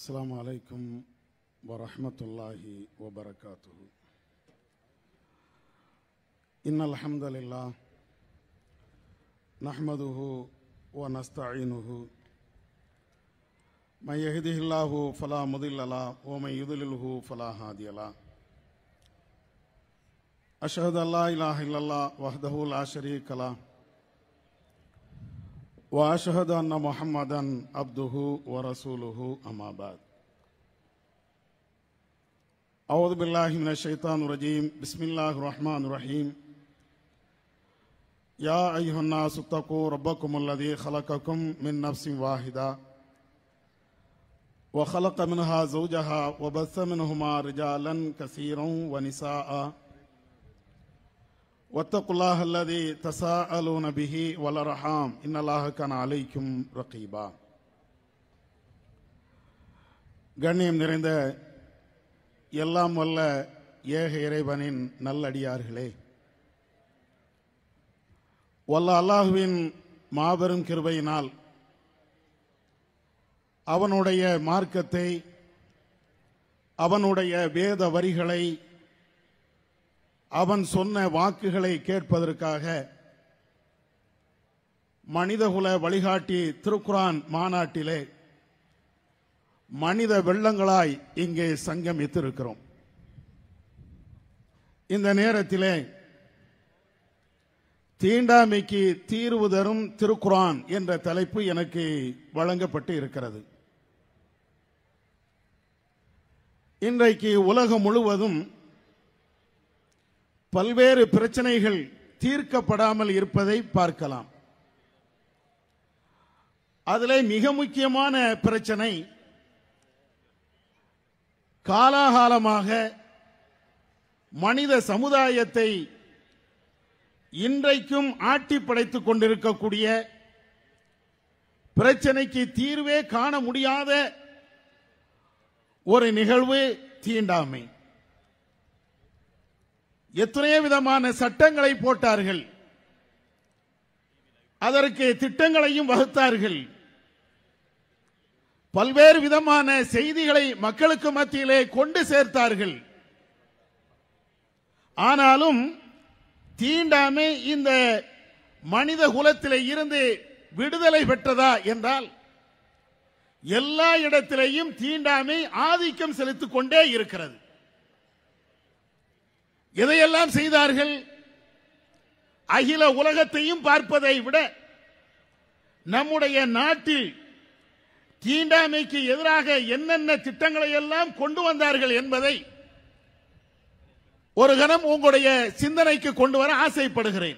السلام عليكم ورحمة الله وبركاته إن الحمد لله نحمده ونستعينه من يهده الله فلا مضل له ومن يضلله فلا هادي له أشهد أن لا إله إلا الله وحده لا شريك له واشهد ان محمدا عبده ورسوله اما بعد اعوذ بالله من الشيطان الرجيم بسم الله الرحمن الرحيم يا ايها الناس اتقوا ربكم الذي خلقكم من نفس واحده وخلق منها زوجها وبث منهما رجالا كثيرا ونساء واتقوا الله الذي تساءلون به والارحام ان الله كان عليكم رقيبا கண்ணியம் நிறைந்த எல்லாம் வல்ல ஏக இறைவனின் நல்லடியார்களே வல்ல அல்லாஹுவின் மாபெரும் கிருபையினால் அவனுடைய மார்க்கத்தை அவனுடைய வேத வரிகளை அவன் சொன்ன வாக்குகளை கேட்பதற்காக மனிதகுல வழிகாட்டி திருக்குரான் மாநாட்டிலே மனித வெள்ளங்களாய் இங்கே சங்கமித்திருக்கிறோம் இந்த நேரத்திலே தீண்டாமைக்கு தீர்வு தரும் திருக்குரான் என்ற தலைப்பு எனக்கு வழங்கப்பட்டு இருக்கிறது இன்றைக்கு உலகம் முழுவதும் பல்வேறு பிரச்சனைகள் தீர்க்கப்படாமல் இருப்பதை பார்க்கலாம் அதிலே மிக முக்கியமான பிரச்சனை காலாகாலமாக மனித சமுதாயத்தை இன்றைக்கும் ஆட்டி படைத்துக் கொண்டிருக்கக்கூடிய பிரச்சனைக்கு தீர்வே காண முடியாத ஒரு நிகழ்வு தீண்டாமை எத்தனையோ விதமான சட்டங்களை போட்டார்கள் அதற்கு திட்டங்களையும் வகுத்தார்கள் பல்வேறு விதமான செய்திகளை மக்களுக்கு மத்தியிலே கொண்டு சேர்த்தார்கள் ஆனாலும் தீண்டாமை இந்த மனித குலத்திலே இருந்து விடுதலை பெற்றதா என்றால் எல்லா இடத்திலேயும் தீண்டாமை ஆதிக்கம் செலுத்திக் கொண்டே இருக்கிறது எதையெல்லாம் செய்தார்கள் அகில உலகத்தையும் பார்ப்பதை விட நம்முடைய நாட்டில் தீண்டாமைக்கு எதிராக என்னென்ன திட்டங்களை எல்லாம் கொண்டு வந்தார்கள் என்பதை ஒரு கணம் உங்களுடைய சிந்தனைக்கு கொண்டு வர ஆசைப்படுகிறேன்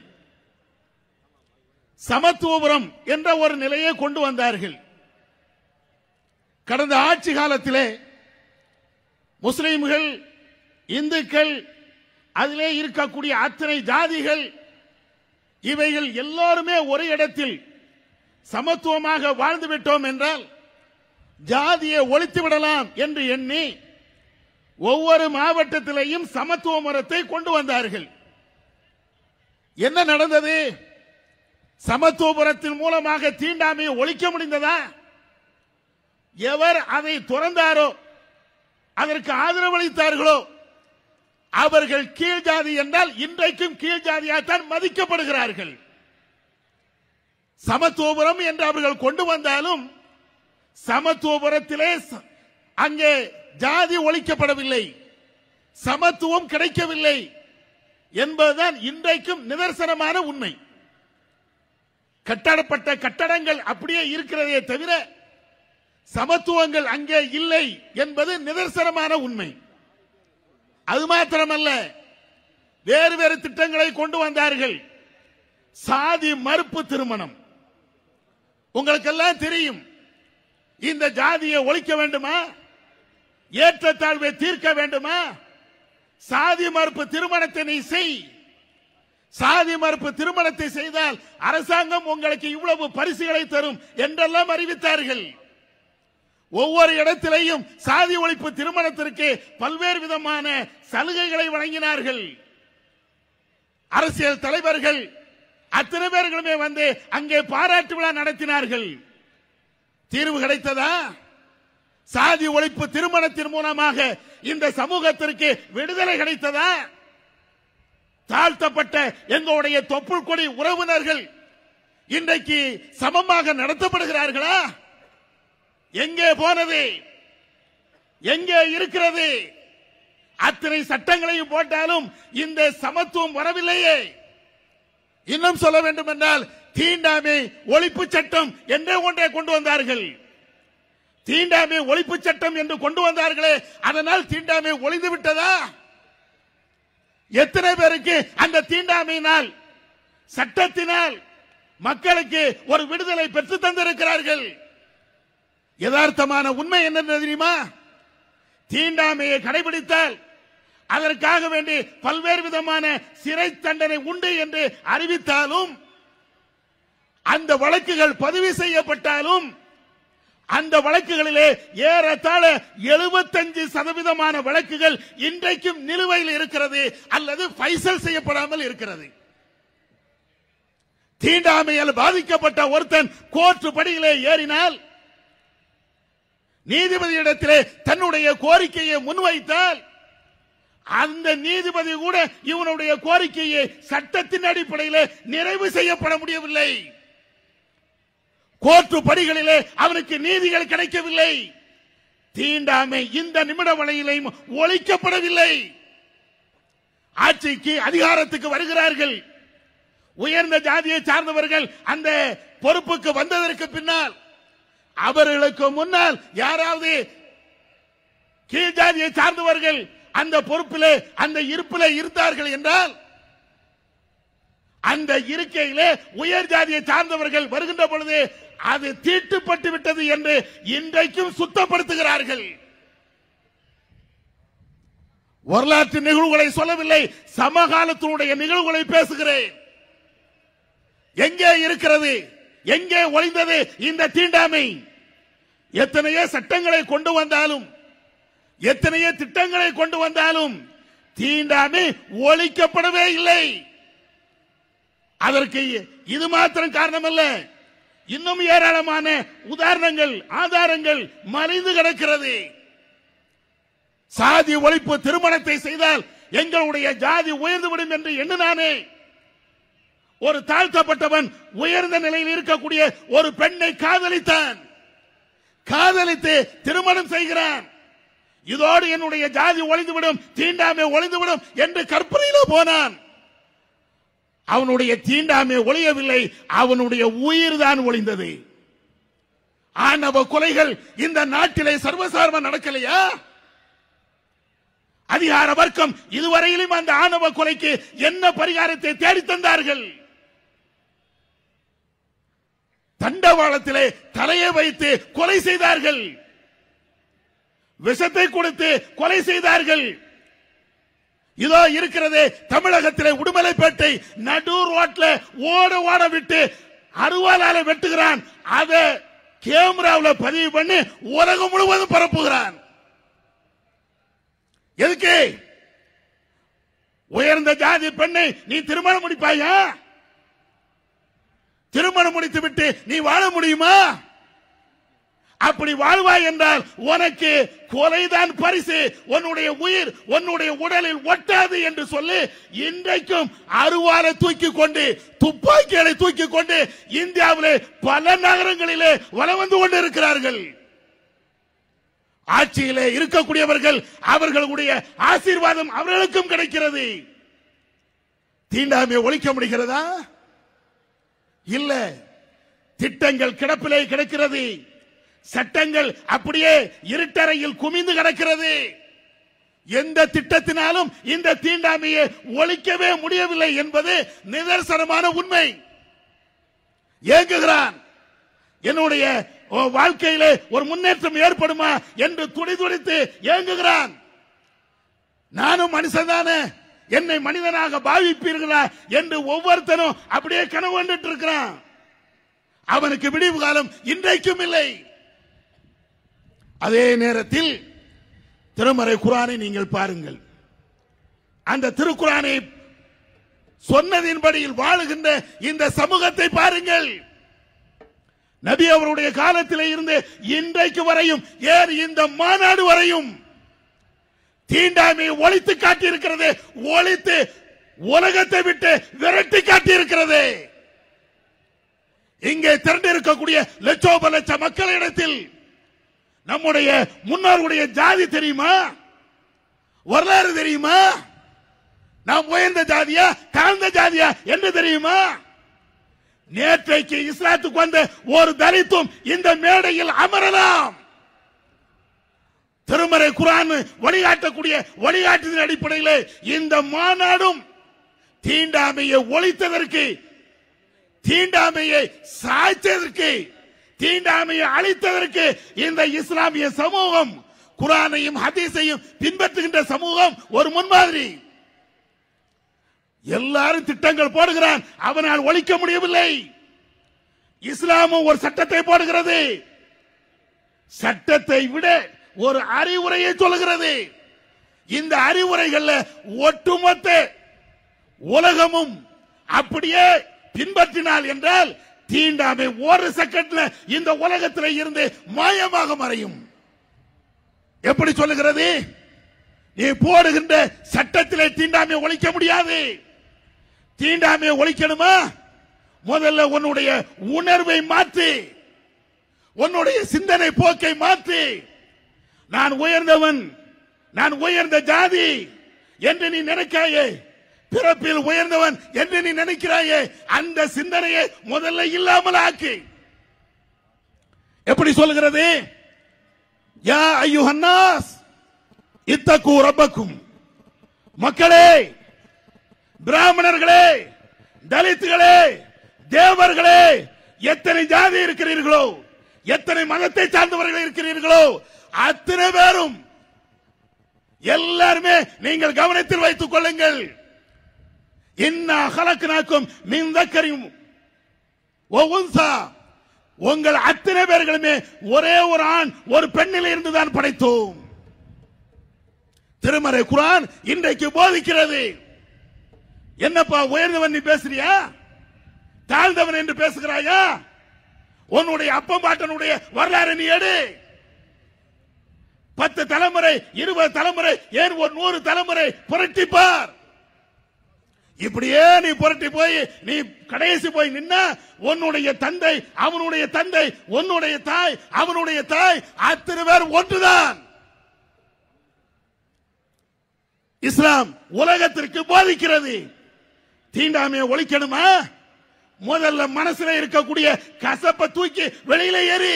சமத்துவபுரம் என்ற ஒரு நிலையை கொண்டு வந்தார்கள் கடந்த ஆட்சி காலத்திலே முஸ்லிம்கள் இந்துக்கள் அதிலே இருக்கக்கூடிய அத்தனை ஜாதிகள் இவைகள் எல்லோருமே ஒரு இடத்தில் சமத்துவமாக வாழ்ந்து விட்டோம் என்றால் ஜாதியை ஒழித்து விடலாம் என்று எண்ணி ஒவ்வொரு மாவட்டத்திலேயும் சமத்துவ மரத்தை கொண்டு வந்தார்கள் என்ன நடந்தது சமத்துவபுரத்தின் மூலமாக தீண்டாமையை ஒழிக்க முடிந்ததா எவர் அதை துறந்தாரோ அதற்கு ஆதரவளித்தார்களோ அவர்கள் கீழ் ஜாதி என்றால் இன்றைக்கும் கீழ் ஜாதியாகத்தான் மதிக்கப்படுகிறார்கள் சமத்துவபுரம் என்று அவர்கள் கொண்டு வந்தாலும் சமத்துவபுரத்திலே அங்கே ஜாதி ஒழிக்கப்படவில்லை சமத்துவம் கிடைக்கவில்லை என்பதுதான் இன்றைக்கும் நிதர்சனமான உண்மை கட்டடப்பட்ட கட்டடங்கள் அப்படியே இருக்கிறதே தவிர சமத்துவங்கள் அங்கே இல்லை என்பது நிதர்சனமான உண்மை அது மாத்திரமல்ல வேறு வேறு திட்டங்களை கொண்டு வந்தார்கள் சாதி மறுப்பு திருமணம் உங்களுக்கெல்லாம் தெரியும் இந்த ஜாதியை ஒழிக்க வேண்டுமா ஏற்றத்தாழ்வை தீர்க்க வேண்டுமா சாதி மறுப்பு திருமணத்தை நீ செய் சாதி மறுப்பு திருமணத்தை செய்தால் அரசாங்கம் உங்களுக்கு இவ்வளவு பரிசுகளை தரும் என்றெல்லாம் அறிவித்தார்கள் ஒவ்வொரு இடத்திலேயும் சாதி ஒழிப்பு திருமணத்திற்கு பல்வேறு விதமான சலுகைகளை வழங்கினார்கள் அரசியல் தலைவர்கள் அத்தனை பேர்களுமே வந்து அங்கே பாராட்டு விழா நடத்தினார்கள் தீர்வு கிடைத்ததா சாதி ஒழிப்பு திருமணத்தின் மூலமாக இந்த சமூகத்திற்கு விடுதலை கிடைத்ததா தாழ்த்தப்பட்ட எங்களுடைய தொப்புள் கொடி உறவினர்கள் இன்றைக்கு சமமாக நடத்தப்படுகிறார்களா எங்கே போனது எங்கே இருக்கிறது அத்தனை சட்டங்களையும் போட்டாலும் இந்த சமத்துவம் வரவில்லையே இன்னும் சொல்ல வேண்டும் என்றால் தீண்டாமை ஒழிப்பு சட்டம் என்றே ஒன்றை கொண்டு வந்தார்கள் தீண்டாமை ஒழிப்பு சட்டம் என்று கொண்டு வந்தார்களே அதனால் தீண்டாமை ஒளிந்து விட்டதா எத்தனை பேருக்கு அந்த தீண்டாமையினால் சட்டத்தினால் மக்களுக்கு ஒரு விடுதலை பெற்று தந்திருக்கிறார்கள் யதார்த்தமான உண்மை என்ன தெரியுமா தீண்டாமையை கடைபிடித்தால் அதற்காக வேண்டி பல்வேறு விதமான சிறை தண்டனை உண்டு என்று அறிவித்தாலும் அந்த வழக்குகள் பதிவு செய்யப்பட்டாலும் அந்த வழக்குகளிலே ஏறத்தாழ 75% சதவீதமான வழக்குகள் இன்றைக்கும் நிலுவையில் இருக்கிறது அல்லது பைசல் செய்யப்படாமல் இருக்கிறது தீண்டாமையால் பாதிக்கப்பட்ட ஒருத்தன் கோர்ட்டு படியிலே ஏறினால் நீதிபதியிடத்திலே தன்னுடைய கோரிக்கையை முன்வைத்தால் அந்த நீதிபதி கூட இவனுடைய கோரிக்கையை சட்டத்தின் அடிப்படையில் நிறைவு செய்யப்பட முடியவில்லை கோர்ட்டு படிகளிலே அவனுக்கு நீதிகள் கிடைக்கவில்லை தீண்டாமை இந்த நிமிட வலையிலையும் ஒழிக்கப்படவில்லை ஆட்சிக்கு அதிகாரத்துக்கு வருகிறார்கள் உயர்ந்த ஜாதியை சார்ந்தவர்கள் அந்த பொறுப்புக்கு வந்ததற்கு பின்னால் அவர்களுக்கு முன்னால் யாராவது கீழ் ஜாதியை சார்ந்தவர்கள் அந்த பொறுப்பிலே அந்த இருப்பிலே இருந்தார்கள் என்றால் அந்த இருக்கையிலே உயர் ஜாதியை சார்ந்தவர்கள் வருகின்ற பொழுது அது தீட்டுப்பட்டு விட்டது என்று இன்றைக்கும் சுத்தப்படுத்துகிறார்கள் வரலாற்று நிகழ்வுகளை சொல்லவில்லை சமகாலத்தினுடைய நிகழ்வுகளை பேசுகிறேன் எங்கே இருக்கிறது எங்கே ஒளிந்தது இந்த தீண்டாமை எத்தனையோ சட்டங்களை கொண்டு வந்தாலும் எத்தனையோ திட்டங்களை கொண்டு வந்தாலும் தீண்டாமை ஒழிக்கப்படவே இல்லை அதற்கு இது மாத்திரம் காரணமல்ல இன்னும் ஏராளமான உதாரணங்கள் ஆதாரங்கள் மறைந்து கிடக்கிறது சாதி ஒழிப்பு திருமணத்தை செய்தால் எங்களுடைய ஜாதி உயர்ந்துவிடும் என்று எண்ணினானே ஒரு தாழ்த்தப்பட்டவன் உயர்ந்த நிலையில் இருக்கக்கூடிய ஒரு பெண்ணை காதலித்தான் காதலித்து திருமணம் செய்கிறான் இதோடு என்னுடைய ஜாதி ஒளிந்துவிடும் தீண்டாமை ஒளிந்துவிடும் என்று கற்பனையில போனான் அவனுடைய தீண்டாமை ஒளியவில்லை அவனுடைய உயிர் தான் ஒளிந்தது ஆணவ கொலைகள் இந்த நாட்டிலே சர்வசார்ப நடக்கலையா அதிகார வர்க்கம் இதுவரையிலும் அந்த ஆணவ கொலைக்கு என்ன பரிகாரத்தை தேடி தந்தார்கள் தண்டவாளத்திலே தலையை வைத்து கொலை செய்தார்கள் விஷத்தை கொடுத்து கொலை செய்தார்கள் இதோ இருக்கிறது தமிழகத்திலே உடுமலைப்பேட்டை நடு ரோட்ல ஓட ஓட விட்டு அருவாலால வெட்டுகிறான் அத கேமராவில் பதிவு பண்ணி உலகம் முழுவதும் பரப்புகிறான் எதுக்கு உயர்ந்த ஜாதி பெண்ணை நீ திருமணம் முடிப்பாயா திருமணம் முடித்து விட்டு நீ வாழ முடியுமா அப்படி வாழ்வாய் என்றால் உனக்கு கொலைதான் பரிசு உன்னுடைய உயிர் உன்னுடைய உடலில் ஒட்டாது என்று சொல்லி இன்றைக்கும் அருவாலை தூக்கி கொண்டு துப்பாக்கிகளை தூக்கி கொண்டு இந்தியாவிலே பல நகரங்களிலே வலம் வந்து கொண்டு இருக்கிறார்கள் ஆட்சியிலே இருக்கக்கூடியவர்கள் அவர்களுடைய ஆசீர்வாதம் அவர்களுக்கும் கிடைக்கிறது தீண்டாமை ஒழிக்க முடிகிறதா இல்ல திட்டங்கள் கிடப்பிலே கிடக்கிறது சட்டங்கள் அப்படியே இருட்டறையில் குமிந்து கிடக்கிறது எந்த திட்டத்தினாலும் இந்த தீண்டாமையை ஒழிக்கவே முடியவில்லை என்பது நிதர்சனமான உண்மை ஏங்குகிறான் என்னுடைய ஓ, வாழ்க்கையிலே ஒரு முன்னேற்றம் ஏற்படுமா என்று துடி துடித்து ஏங்குகிறான் நானும் மனுஷன்தானே என்னை மனிதனாக பாவிப்பீர்களா என்று ஒவ்வொருத்தனும் அப்படியே கனவு கண்டுட்டு இருக்கிறான் அவனுக்கு விடிவு காலம் இன்றைக்கும் இல்லை அதே நேரத்தில் திருமறை குரானை நீங்கள் பாருங்கள் அந்த திருக்குறானை சொன்னதின்படியில் வாழுகின்ற இந்த சமூகத்தை பாருங்கள் நபி அவருடைய காலத்திலே இருந்து இன்றைக்கு வரையும் ஏன் இந்த மாநாடு வரையும் தீண்டாமையை ஒழித்து காட்டியிருக்கிறது ஒழித்து உலகத்தை விட்டு விரட்டி காட்டியிருக்கிறது இங்கே திரண்டிருக்கக்கூடிய லட்சோப லட்ச மக்களிடத்தில் நம்முடைய முன்னோர்களுடைய ஜாதி தெரியுமா வரலாறு தெரியுமா நாம் உயர்ந்த ஜாதியா தாழ்ந்த ஜாதியா என்று தெரியுமா நேற்றைக்கு இஸ்லாத்துக்கு வந்த ஒரு தலித்தும் இந்த மேடையில் அமரலாம் திருமறை குரான் வழிகாட்டக்கூடிய வழிகாட்டுதல் அடிப்படையில் இந்த மாநாடும் தீண்டாமையை ஒழித்ததற்கு தீண்டாமையை சாய்த்ததற்கு தீண்டாமையை அழித்ததற்கு இந்த இஸ்லாமிய சமூகம் குரானையும் ஹதீஸையும் பின்பற்றுகின்ற சமூகம் ஒரு முன்மாதிரி எல்லாரும் திட்டங்கள் போடுகிறான் அவனால் ஒழிக்க முடியவில்லை இஸ்லாமும் ஒரு சட்டத்தை போடுகிறது சட்டத்தை விட ஒரு அறிவுரையை சொல்கிறது இந்த அறிவுரைகள்ல ஒட்டுமொத்த உலகமும் அப்படியே பின்பற்றினால் என்றால் தீண்டாமை ஒரு செகண்ட்ல இந்த உலகத்தில் இருந்து மாயமாக மறையும் எப்படி சொல்லுகிறது நீ போடுகின்ற சட்டத்திலே தீண்டாமை ஒழிக்க முடியாது தீண்டாமையை ஒழிக்கணுமா முதல்ல உன்னுடைய உணர்வை மாற்றி உன்னுடைய சிந்தனை போக்கை மாற்றி நான் உயர்ந்தவன் நான் உயர்ந்த ஜாதி என்று நீ நினைக்காயே பிறப்பில் உயர்ந்தவன் என்று நீ நினைக்கிறாயே அந்த சிந்தனையை முதல்ல இல்லாமல் ஆக்கு எப்படி சொல்லுகிறது யா ஐயுஹன்னாஸ் இத்தகு ரப்பக்கும் மக்களே பிராமணர்களே தலித்துகளே தேவர்களே எத்தனை ஜாதி இருக்கிறீர்களோ எத்தனை மதத்தை சார்ந்தவர்கள் இருக்கிறீர்களோ அத்தனை பேரும் எல்லாருமே நீங்கள் கவனத்தில் வைத்துக் கொள்ளுங்கள் இன்னா ஹலக்னாக்கும் மின் தக்கரியும் ஒவ்வொன்சா உங்கள் அத்தனை பேர்களுமே ஒரே ஒரு ஆண் ஒரு பெண்ணில் இருந்துதான் படைத்தோம் திருமறை குரான் இன்றைக்கு போதிக்கிறது என்னப்பா உயர்ந்தவன் நீ பேசுறியா தாழ்ந்தவன் என்று பேசுகிறாயா உன்னுடைய அப்பம் பாட்டனுடைய வரலாறு நீ எடு பத்து தலைமுறை இருபது தலைமுறை ஏன் ஒரு நூறு தலைமுறை புரட்டிப்பார் இப்படியே நீ புரட்டி போய் நீ கடைசி போய் நின்னா உன்னுடைய தந்தை அவனுடைய தந்தை உன்னுடைய தாய் அவனுடைய தாய் அத்தனை பேர் ஒன்றுதான் இஸ்லாம் உலகத்திற்கு போதிக்கிறது தீண்டாமையை ஒழிக்கணுமா முதல்ல மனசுல இருக்கக்கூடிய கசப்பை தூக்கி வெளியில ஏறி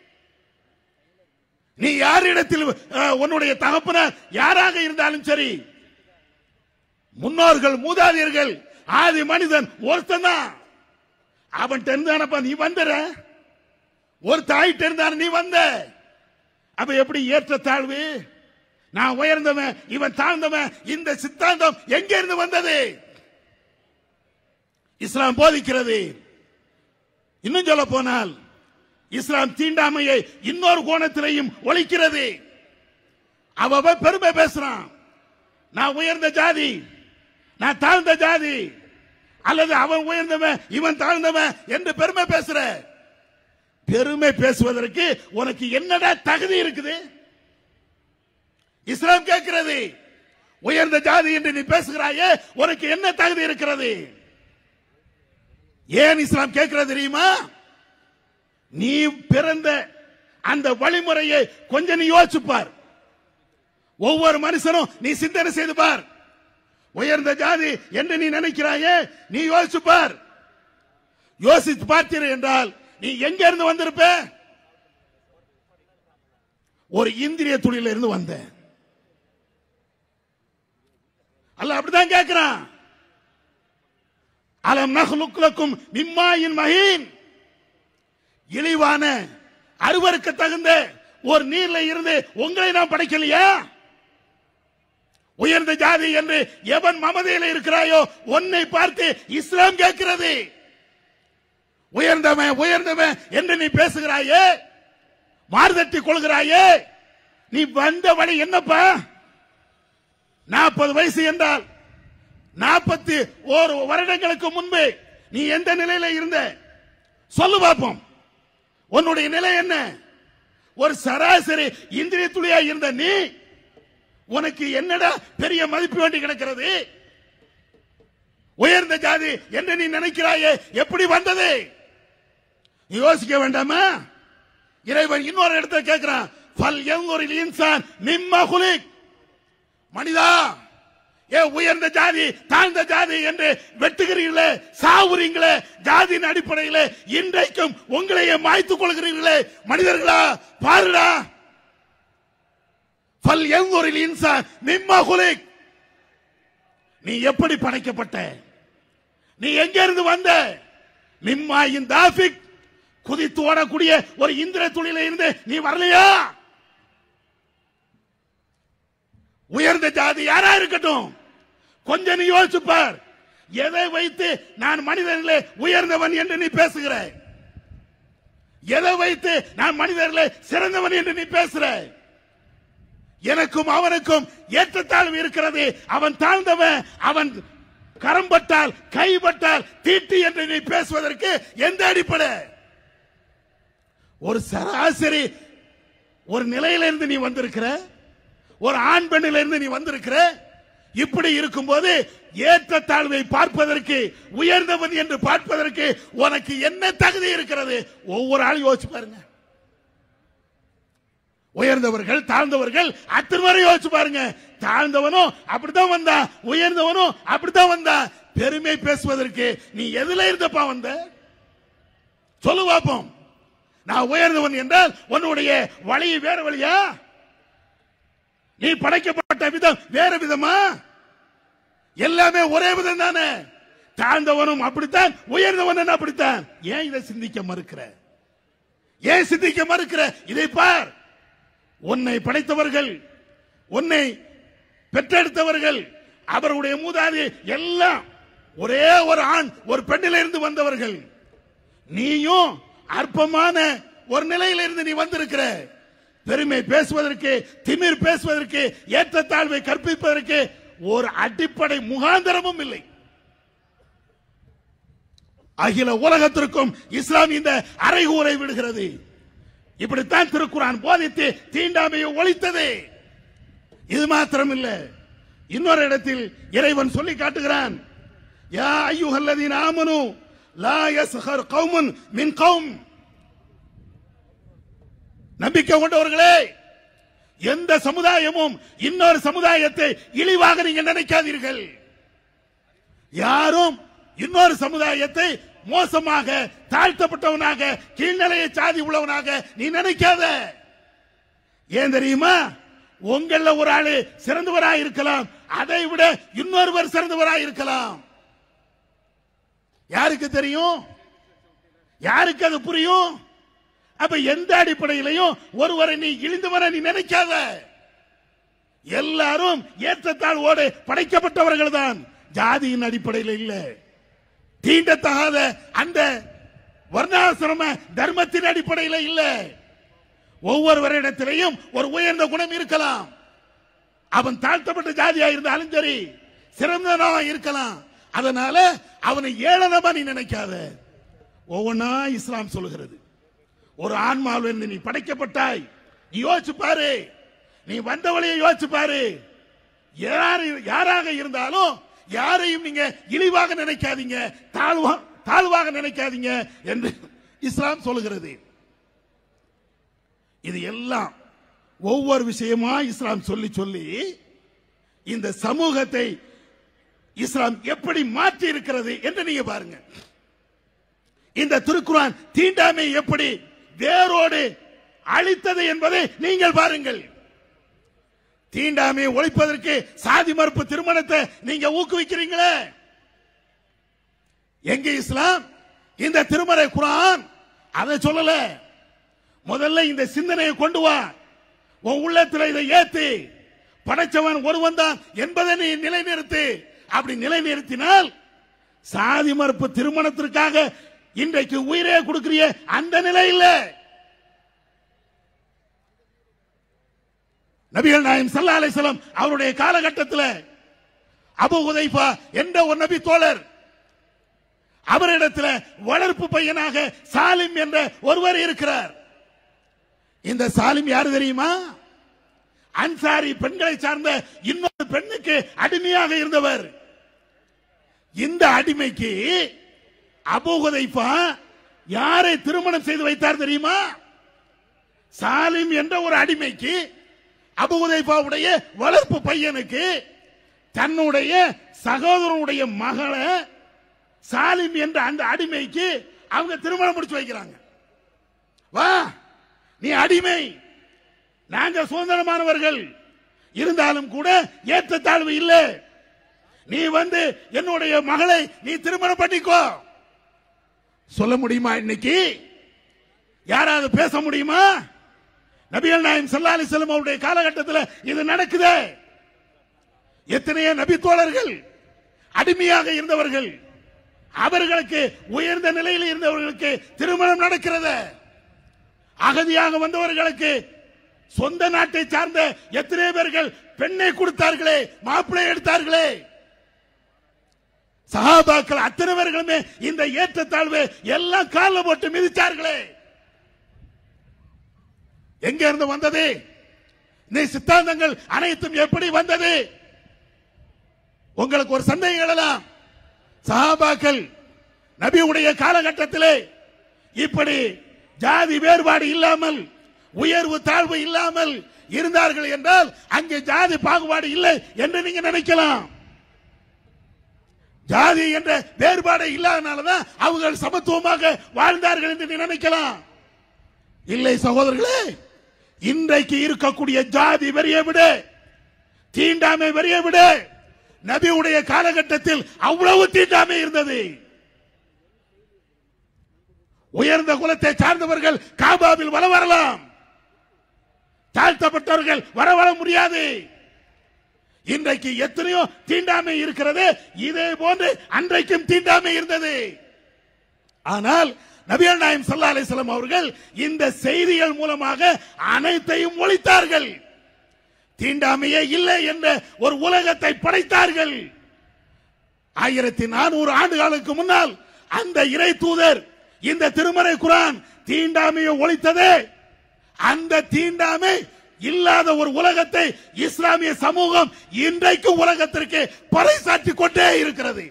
நீ யாரிடத்தில் அஹ், உன்னுடைய தகப்பனார் யாராக இருந்தாலும் சரி முன்னோர்கள் மூதாதையர்கள் ஆதி மனிதன் ஒருத்தன் தான் அவன் இருந்தானப்பா நீ வந்துற ஒரு தாயிட்ட இருந்தான நீ வந்த அப்ப எப்படி ஏற்ற தாழ்வு நான் உயர்ந்தவன் இவன் தாழ்ந்தவன் இந்த சித்தாந்தம் எங்க இருந்து வந்தது இஸ்லாம் போதிக்கிறது இன்னும் சொல்ல போனால் இஸ்லாம் தீண்டாமையை இன்னொரு கோணத்திலையும் ஒழிக்கிறது அவ அவ பெருமை பேசுறான் நான் உயர்ந்த ஜாதி நான் தாழ்ந்த ஜாதி அல்லது அவன் உயர்ந்தவன் இவன் தாழ்ந்தவன் என்று பெருமை பேசுற பெருமை பேசுவதற்கு உனக்கு என்னடா தகுதி இருக்குது இஸ்லாம் கேட்கிறது உயர்ந்த ஜாதி என்று நீ பேசுகிறாயே உனக்கு என்ன தகுதி இருக்கிறது ஏன் இஸ்லாம் கேட்கிறது தெரியுமா நீ பிறந்த அந்த வழிமுறையை கொஞ்சம் நீ யோசிச்சு பார் ஒவ்வொரு மனுஷனும் நீ சிந்தனை செய்து பார் உயர்ந்த ஜாதி என்று நீ நினைக்கிறாயே நீ யோசிச்சு பார் யோசித்து பார்த்தீர் என்றால் நீ எங்க இருந்து வந்திருப்ப ஒரு இந்திரிய துளியில இருந்து வந்த அல்ல அப்படிதான் கேட்கிறான் அலம் நஹ்லுக்குலக்கும் மிம்மாயின் மஹீன் இழிவான அருவருக்கு தகுந்த ஒரு நீர்ல இருந்து உங்களை நாம் படைக்கலையா உயர்ந்த ஜாதி என்று எவன் மமதையில் இருக்கிறாயோ உன்னை பார்த்து இஸ்லாம் கேட்கிறது உயர்ந்தவன் உயர்ந்தவன் என்று நீ பேசுகிறாயே மாறுதட்டி கொள்கிறாயே நீ வந்த வழி என்னப்பா நாற்பது வயசு என்றால் நாற்பத்தி ஒரு வருடங்களுக்கு முன்பு நீ எந்த நிலையில இருந்த சொல்லு பார்ப்போம் உன்னுடைய நிலை என்ன ஒரு சராசரி இந்திரிய துளியா இருந்த நீ உனக்கு என்னடா பெரிய மதிப்பு வேண்டி கிடக்கிறது உயர்ந்த ஜாதி என்று நீ நினைக்கிறாயே எப்படி வந்தது நீ யோசிக்க வேண்டாமா இறைவன் இன்னொரு இடத்துல கேட்கிறான் பல் எங்கொரு இன்சான் நிம்ம குலிக் மனிதா ஏ உயர்ந்த ஜாதி தாழ்ந்த ஜாதி என்று வெட்டுகிறீர்களே சாவுறீங்களே ஜாதியின் அடிப்படையில் இன்றைக்கும் உங்களையே மாய்த்துக் கொள்கிறீர்களே மனிதர்களா பாருடா பல் எங்கொரு இன்சான் நிம்ம குலிக் நீ எப்படி படைக்கப்பட்ட நீ எங்க இருந்து வந்த நிம்மாயின் தாபிக் குதித்து ஓடக்கூடிய ஒரு இந்திர துளியில இருந்து நீ வரலையா உயர்ந்த ஜாதி யாரா இருக்கட்டும் கொஞ்சம் நீ யோசிச்சு பார் எதை வைத்து நான் மனிதர்களே உயர்ந்தவன் என்று நீ பேசுகிற எதை வைத்து நான் மனிதர்களே சிறந்தவன் என்று நீ பேசுற எனக்கும் அவனுக்கும் ஏற்றத்தாழ்வு இருக்கிறது அவன் தாழ்ந்தவன் அவன் கரம்பட்டால் கைப்பட்டால் தீட்டு என்று நீ பேசுவதற்கு எந்த அடிப்படை ஒரு சராசரி ஒரு நிலையிலிருந்து நீ வந்திருக்கிற ஒரு ஆண் பெண்ணிலிருந்து நீ வந்திருக்கிற இப்படி இருக்கும்போது ஏற்றத்தாழ்வை பார்ப்பதற்கு உயர்ந்தவன் என்று பார்ப்பதற்கு உனக்கு என்ன தகுதி இருக்கிறது ஒவ்வொரு ஆள் யோசிச்சு பாருங்க உயர்ந்தவர்கள் தாழ்ந்தவர்கள் அத்தனை வரை யோசிச்சு பாருங்க தாழ்ந்தவனும் அப்படித்தான் வந்தான் உயர்ந்தவனும் அப்படித்தான் வந்தான் பெருமை பேசுவதற்கு நீ எதுல இருந்தப்பா வந்த சொல்லு பாப்போம் நான் உயர்ந்தவன் என்றால் உன்னுடைய வழி வேற வழியா நீ படைக்கப்பட்ட விதம் வேற விதமா எல்லாமே ஒரே விதம் தானே தாழ்ந்தவனும் அப்படித்தான் உயர்ந்தவனும் அப்படித்தான் ஏன் இதை சிந்திக்க மறுக்கிற ஏன் சிந்திக்க மறுக்கிற இதை பார் உன்னை படைத்தவர்கள் உன்னை பெற்றெடுத்தவர்கள் அவருடைய மூதாதி எல்லாம் ஒரே ஒரு ஆண் ஒரு பெண்ணிலிருந்து வந்தவர்கள் நீயும் அற்பமான ஒரு நிலையிலிருந்து நீ வந்திருக்கிற பெருமை பேசுவதற்கு திமிர் பேசுவதற்கு ஏற்றத்தாழ்வை கற்பிப்பதற்கு ஒரு அடிப்படை முகாந்தரமும் இல்லை அகில உலகத்திற்கும் இஸ்லாம் இந்த அறைகூரை விடுகிறது இப்படித்தான் திருக்குறான் போதித்து தீண்டாமையை ஒழித்தது இது மாத்திரம் இல்ல இன்னொரு இடத்தில் இறைவன் சொல்லி காட்டுகிறான் யா ஐயுஹல்லதீன ஆமனு லா யஸ்ஹர் கௌமுன் மின் கௌம் நம்பிக்கை கொண்டவர்களே எந்த சமுதாயமும் இன்னொரு சமுதாயத்தை இழிவாக நீங்க நினைக்காதீர்கள் யாரும் இன்னொரு சமுதாயத்தை மோசமாக தாழ்த்தப்பட்டவனாக கீழ்நிலையை சாதி உள்ளவனாக நீ நினைக்காத ஏன் தெரியுமா உங்கள ஒரு ஆளு சிறந்தவராய் இருக்கலாம் அதை விட இன்னொருவர் சிறந்தவராய் இருக்கலாம் யாருக்கு தெரியும் யாருக்கு அது புரியும் அப்ப எந்த அடிப்படையிலையும் ஒருவரை நீ இழிந்தவரை நீ நினைக்காத எல்லாரும் ஏற்றத்தாழ்வோடு படைக்கப்பட்டவர்கள் தான் ஜாதியின் அடிப்படையில் இல்ல தீண்டத்தகாத அந்த வர்ணாசிரம தர்மத்தின் அடிப்படையில் இல்ல ஒவ்வொருவரிடத்திலையும் ஒரு உயர்ந்த குணம் இருக்கலாம் அவன் தாழ்த்தப்பட்ட ஜாதியா இருந்தாலும் சரி சிறந்தவனா இருக்கலாம் அதனால அவனை ஏளனமா நீ நினைக்காத ஒவ்வொன்னா இஸ்லாம் சொல்லுகிறது ஒரு ஆன்மாவிலிருந்து நீ படைக்கப்பட்டாய் நீ யோசிச்சு பாரு நீ வந்த வழியை யோசிச்சு பாரு யாரு யாராக இருந்தாலும் யாரையும் நீங்க இழிவாக நினைக்காதீங்க தாழ்வா தாழ்வாக நினைக்காதீங்க என்று இஸ்லாம் சொல்லுகிறது இது எல்லாம் ஒவ்வொரு விஷயமா இஸ்லாம் சொல்லி சொல்லி இந்த சமூகத்தை இஸ்லாம் எப்படி மாற்றி இருக்கிறது என்று நீங்க பாருங்க இந்த திருக்குறான் தீண்டாமை எப்படி வேரோடு அழித்தது என்பதை நீங்கள் பாருங்கள் தீண்டாமையை ஒழிப்பதற்கு சாதி மறுப்பு திருமணத்தை நீங்க ஊக்குவிக்கிறீங்களே எங்க இஸ்லாம் இந்த திருமறை குரான் அதை சொல்லல முதல்ல இந்த சிந்தனையை கொண்டு வா உன் உள்ளத்துல இதை ஏத்து படைச்சவன் ஒருவன் தான் என்பதை நீ நிலைநிறுத்து அப்படி நிலைநிறுத்தினால் சாதி மறுப்பு திருமணத்திற்காக இன்றைக்கு உயிரே கொடுக்கிறிய அந்த நிலை இல்ல நபிகள் நாயம் சல்லா அலிசலம் அவருடைய காலகட்டத்தில் அபு உதைஃபா என்ற ஒரு நபி தோழர் அவரிடத்துல வளர்ப்பு பையனாக சாலிம் என்ற ஒருவர் இருக்கிறார் இந்த சாலிம் யாரு தெரியுமா அன்சாரி பெண்களை சார்ந்த இன்னொரு பெண்ணுக்கு அடிமையாக இருந்தவர் இந்த அடிமைக்கு அபூகுதைப்பா யாரை திருமணம் செய்து வைத்தார் தெரியுமா சாலிம் என்ற ஒரு அடிமைக்கு அபுகுதைபாவுடைய வளர்ப்பு பையனுக்கு தன்னுடைய சகோதரனுடைய மகளை சாலிம் என்ற அந்த அடிமைக்கு அவங்க திருமணம் முடிச்சு வைக்கிறாங்க வா நீ அடிமை நாங்க சுதந்திரமானவர்கள் இருந்தாலும் கூட ஏற்றத்தாழ்வு இல்லை நீ வந்து என்னுடைய மகளை நீ திருமணம் பண்ணிக்கோ சொல்ல முடியுமா இன்னைக்கு யாராவது பேச முடியுமா நபிகள் நாயம் ஸல்லல்லாஹு அலைஹி வஸல்லம் அவருடைய காலகட்டத்தில் இது நடக்குதே எத்தனையோ நபி தோழர்கள் அடிமையாக இருந்தவர்கள் அவர்களுக்கு உயர்ந்த நிலையில் இருந்தவர்களுக்கு திருமணம் நடக்கிறது அகதியாக வந்தவர்களுக்கு சொந்த நாட்டை சார்ந்த எத்தனை பேர்கள் பெண்ணை கொடுத்தார்களே மாப்பிள்ளை எடுத்தார்களே சஹாபாக்கள் அத்தனை பேர்களுமே இந்த ஏற்றத்தாழ்வு எல்லாம் காலில் போட்டு மிதிச்சார்களே எங்க இருந்து வந்தது இந்த சித்தாந்தங்கள் அனைத்தும் எப்படி வந்தது உங்களுக்கு ஒரு சந்தேகம் எழலாம் சஹாபாக்கள் நபியுடைய காலகட்டத்திலே இப்படி ஜாதி வேறுபாடு இல்லாமல் உயர்வு தாழ்வு இல்லாமல் இருந்தார்கள் என்றால் அங்கே ஜாதி பாகுபாடு இல்லை என்று நீங்க நினைக்கலாம் ஜாதி என்ற வேறுபாடு இல்லாதனாலதான் அவர்கள் சமத்துவமாக வாழ்ந்தார்கள் என்று நீ நினைக்கலாம் இல்லை சகோதரர்களே இன்றைக்கு இருக்கக்கூடிய ஜாதி வெறிய விடு தீண்டாமை வெறிய விடு நபியுடைய காலகட்டத்தில் அவ்வளவு தீண்டாமை இருந்தது உயர்ந்த குலத்தை சார்ந்தவர்கள் காபாவில் வர வரலாம் தாழ்த்தப்பட்டவர்கள் வர வர முடியாது இன்றைக்கு எத்தனையோ தீண்டாமை இருக்கிறது இதே போன்று அன்றைக்கும் தீண்டாமை இருந்தது ஆனால் நபிகள் நாயம் சல்லா அலிஸ்லாம் அவர்கள் இந்த செய்திகள் மூலமாக அனைத்தையும் ஒழித்தார்கள் தீண்டாமையே இல்லை என்ற ஒரு உலகத்தை படைத்தார்கள் ஆயிரத்தி நானூறு ஆண்டுகளுக்கு முன்னால் அந்த இறை தூதர் இந்த திருமறை குரான் தீண்டாமையை ஒழித்ததே அந்த தீண்டாமை இல்லாத ஒரு உலகத்தை இஸ்லாமிய சமூகம் இன்றைக்கு உலகத்திற்கு பறைசாற்றிக் கொண்டே இருக்கிறது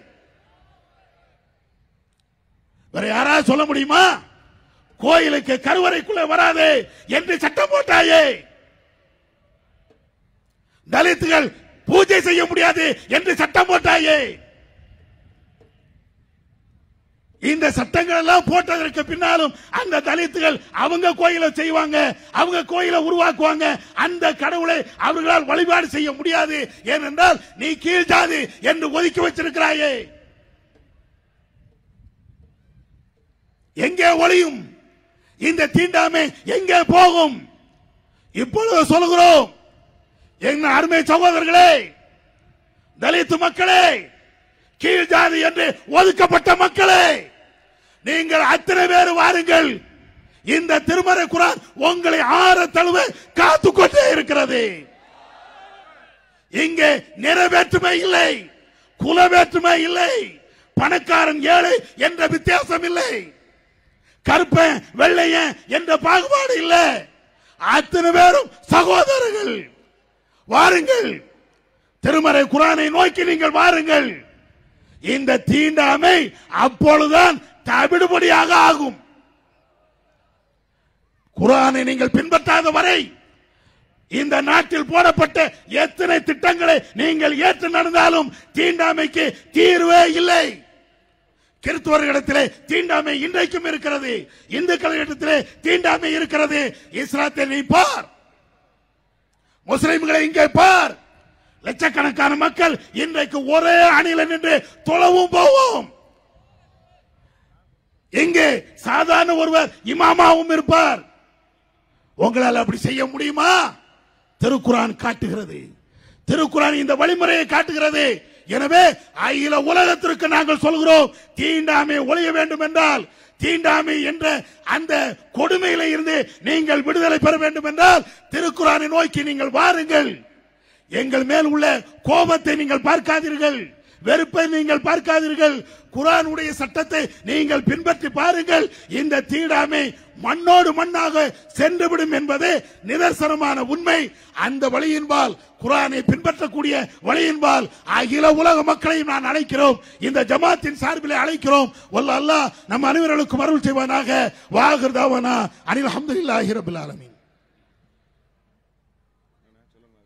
வேற யாராவது சொல்ல முடியுமா கோயிலுக்கு கருவறைக்குள்ள வராது என்று சட்டம் போட்டாயே தலித்துகள் பூஜை செய்ய முடியாது என்று சட்டம் போட்டாயே இந்த சட்டங்கள் எல்லாம் போட்டதற்கு பின்னாலும் அந்த தலித்துகள் அவங்க கோயிலை செய்வாங்க அவங்க கோயிலை உருவாக்குவாங்க அந்த கடவுளை அவர்களால் வழிபாடு செய்ய முடியாது ஏனென்றால் நீ கீழ் ஜாதி என்று ஒதுக்கி வச்சிருக்கிறாயே எங்கே ஒளியும் இந்த தீண்டாமை எங்கே போகும் இப்பொழுது சொல்கிறோம் என்ன அருமை சகோதரர்களே தலித்து மக்களே கீழ் ஜாதி என்று ஒதுக்கப்பட்ட மக்களே நீங்கள் அத்தனை பேர் வாருங்கள் இந்த திருமறை குரான் உங்களை ஆற தழுவ காத்து கொண்டே இருக்கிறது இங்கே நிறைவேற்றுமை இல்லை குல வேற்றுமை இல்லை பணக்காரன் ஏழை என்ற வித்தியாசம் இல்லை கருப்பன் வெள்ளையன் என்ற பாகுபாடு இல்லை அத்தனை பேரும் சகோதரர்கள் வாருங்கள் திருமறை குரானை நோக்கி நீங்கள் வாருங்கள் இந்த தீண்டாமை அப்பொழுதுதான் தவிடுபடியாக ஆகும் குரானை நீங்கள் பின்பற்றாத வரை இந்த நாட்டில் போடப்பட்ட எத்தனை திட்டங்களை நீங்கள் ஏற்று நடந்தாலும் தீண்டாமைக்கு தீர்வே இல்லை கிறிஸ்துவர்களிடத்திலே தீண்டாமை இன்றைக்கும் இருக்கிறது இந்துக்களிடத்திலே தீண்டாமை இருக்கிறது இஸ்லாத்தை நீ பார் முஸ்லிம்களை இங்கே பார் லட்சக்கணக்கான மக்கள் இன்றைக்கு ஒரே அணியில நின்று தொழவும் போவோம் இங்கே சாதாரண ஒருவர் இமாமாவும் இருப்பார் உங்களால் அப்படி செய்ய முடியுமா திருக்குரான் காட்டுகிறது திருக்குரான் இந்த வழிமுறையை காட்டுகிறது எனவே அகில உலகத்திற்கு நாங்கள் சொல்கிறோம் தீண்டாமை ஒழிய வேண்டும் என்றால் தீண்டாமை என்ற அந்த கொடுமையில இருந்து நீங்கள் விடுதலை பெற வேண்டும் என்றால் திருக்குறானை நோக்கி நீங்கள் வாருங்கள் எங்கள் மேல் உள்ள கோபத்தை நீங்கள் பார்க்காதீர்கள் வெறுப்பை நீங்கள் பார்க்காதீர்கள் குரானுடைய சட்டத்தை நீங்கள் பின்பற்றி பாருங்கள் இந்த தீடாமை மண்ணோடு மண்ணாக சென்றுவிடும் என்பது நிதர்சனமான உண்மை அந்த வழியின்பால் குரானை பின்பற்றக்கூடிய வழியின்பால் அகில உலக மக்களையும் நான் அழைக்கிறோம் இந்த ஜமாத்தின் சார்பிலே அழைக்கிறோம் வல்ல அல்லாஹ் நம் அனைவர்களுக்கும் அருள் செய்வானாக வாகிருதாவனா அனில் அஹமதுல்லாஹி ரபில் ஆலமீன்